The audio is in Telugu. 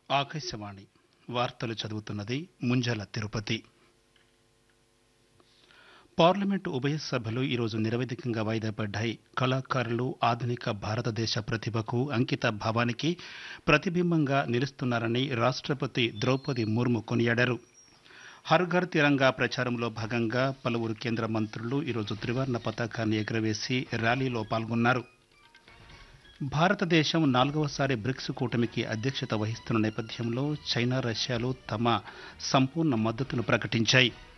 ఆకాశవాణి వార్తలు చదువుతున్నది ముంజల తిరుపతి పార్లమెంటు ఉభయ సభలు ఈరోజు నిరవధికంగా వాయిదా పడ్డాయి కళాకారులు ఆధునిక భారతదేశ ప్రతిభకు అంకిత భావానికి ప్రతిబింబంగా నిలుస్తున్నారని రాష్ట్రపతి ద్రౌపది ముర్ము కొనియాడారు హర్ ఘర్ తిరంగా ప్రచారంలో భాగంగా పలువురు కేంద్ర మంత్రులు ఈరోజు త్రివర్ణ పతాకాన్ని ఎగురవేసి ర్యాలీలో పాల్గొన్నారు భారతదేశం నాలుగవసారి బ్రిక్స్ కూటమికి అధ్యక్షత వహిస్తున్న నేపథ్యంలో చైనా రష్యాలు తమ సంపూర్ణ మద్దతును ప్రకటించాయి